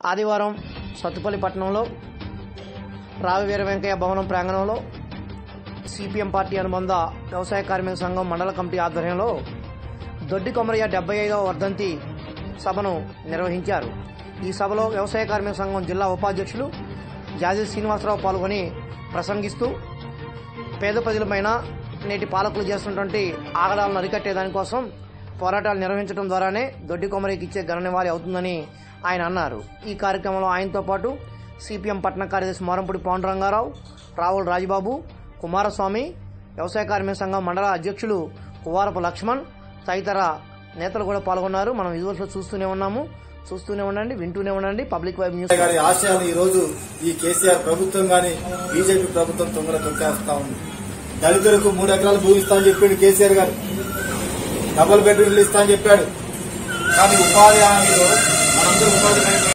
ఆదివారం సత్తుపల్లి పట్టణంలో రావి వీర వెంకయ్య భవనం ప్రాంగణంలో సిపిఎం పార్టీ అనుబంధ వ్యవసాయ కార్మిక సంఘం మండల కమిటీ ఆధ్వర్యంలో దొడ్డి కొమరయ్య డెబ్బై ఐదవ వర్ధంతి సభను నిర్వహించారు ఈ సభలో వ్యవసాయ కార్మిక సంఘం జిల్లా ఉపాధ్యక్షులు జాజీ శ్రీనివాసరావు పాల్గొని ప్రసంగిస్తూ పేద ప్రజలపైన నేటి పాలకులు చేస్తున్నటువంటి ఆగడాలను అరికట్టే దానికోసం పోరాటాలు నిర్వహించడం ద్వారానే దొడ్డి కొమరికి ఇచ్చే ఘన నివాళి అవుతుందని ఆయన అన్నారు ఈ కార్యక్రమంలో ఆయనతో పాటు సిపిఎం పట్టణ కార్యదర్శి మోరంపూడి పాండురంగారావు రావుల రాజబాబు కుమారస్వామి వ్యవసాయ కార్మిక సంఘం మండల అధ్యక్షులు కువారపు లక్ష్మణ్ తదితర నేతలు కూడా పాల్గొన్నారు మనం విజువల్స్లో చూస్తూనే ఉన్నాము చూస్తూనే ఉండండి వింటూనే ఉండండి పబ్లిక్ వైబ్ న్యూస్ గారి ఆశయాలు ఈ రోజు ఈ కేసీఆర్ ప్రభుత్వం గాని బీజేపీ ప్రభుత్వం తొందర తొక్కేస్తా ఉంది దళితులకు మూడు ఎకరాలు భూమి ఇస్తా అని చెప్పాడు కేసీఆర్ గారు డబుల్ బెడ్రూమ్లు ఇస్తా అని చెప్పాడు కానీ ఉపాధి హామీలో మనందరూ ఉపాధి హామీ